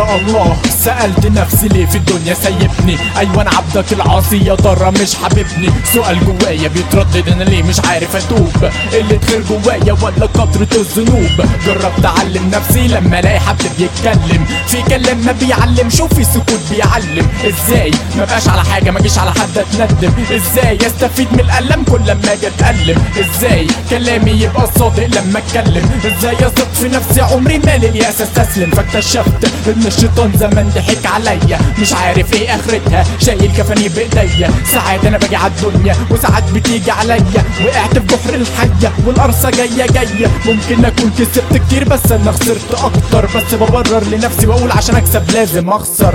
يا الله سألت نفسي ليه في الدنيا سايبني ايوه انا عبدك العاصي يا ترى مش حبيبني سؤال جوايا بيتردد انا ليه مش عارف اتوب قلة خير جوايا ولا كترة الذنوب جربت اعلم نفسي لما الاقي حد بيتكلم في كلام ما بيعلم شوف في سكوت بيعلم ازاي ما بقاش على حاجة ما اجيش على حد اتندم ازاي استفيد من الالم كل لما اجي اتألم ازاي كلامي يبقى صادق لما اتكلم ازاي اثق في نفسي عمري ما للياس استسلم فاكتشفت ان الشيطان زمان ضحك عليا مش عارف ايه اخرتها شايل كفاني بايديا ساعات انا باجي على الدنيا وساعات بتيجي عليا وقعت في بحر الحية والقرصة جاية جاية ممكن اكون كسبت كتير بس انا خسرت اكتر بس ببرر لنفسي واقول عشان اكسب لازم اخسر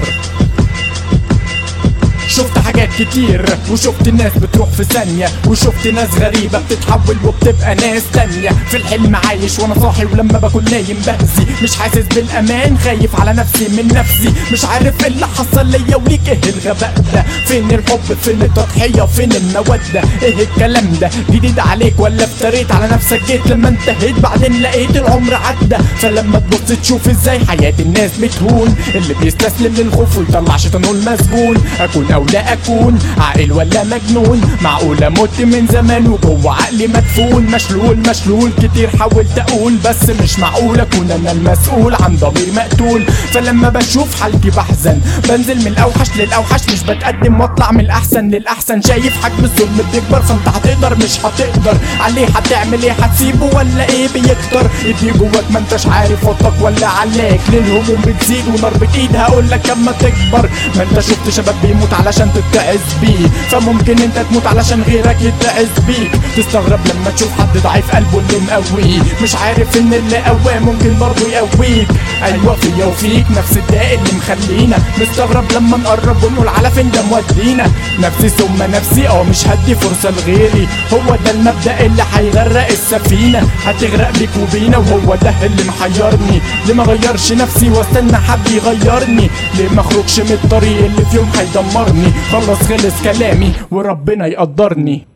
شفت حاجات كتير وشفت الناس بتروح في ثانية وشفت ناس غريبة بتتحول وبتبقى ناس تانية في الحلم عايش وانا صاحي ولما بكون نايم بهزي مش حاسس بالامان خايف على نفسي من نفسي مش عارف ايه اللي حصل ليا وليك ايه الغباء ده فين الحب فين التضحية فين المودة ايه الكلام ده جديد عليك ولا افتريت على نفسك جيت لما انتهيت بعدين لقيت العمر عدى فلما تبص تشوف ازاي حياة الناس بتهون اللي بيستسلم للخوف ويطلع شيطانه المسجون اكون او لا اكون عاقل ولا مجنون معقول اموت من زمان وجوه عقلي مدفون مشلول مشلول كتير حاولت اقول بس مش معقول اكون انا المسؤول عن ضمير مقتول فلما بشوف حالتي بحزن بنزل من الاوحش للاوحش مش بتقدم واطلع من الاحسن للاحسن شايف حجم الظلم بيكبر فانت هتقدر مش هتقدر عليه هتعمل ايه هتسيبه ولا ايه بيكتر ادي جواك ما انتش عارف وطك ولا علاك للهموم بتزيد ونار بتقيد هقولك اما تكبر ما انت شفت شباب بيموت علشان تتعز بيه فممكن انت تموت علشان غيرك يتعز بيك تستغرب لما تشوف حد ضعيف قلبه اللي مقويه مش عارف ان اللي قواه ممكن برضه يقويك ايوه فيا وفيك نفس الداء اللي مخلينا مستغرب لما نقرب ونقول على فين ده مودينا نفسي ثم نفسي اه مش هدي فرصه لغيري هو ده المبدا اللي هيغرق السفينه هتغرق بيك وبينا وهو ده اللي محيرني ليه ما غيرش نفسي واستنى حد يغيرني ليه ما اخرجش من الطريق اللي في يوم هيدمرني خلص خلص كلامي وربنا يقدرني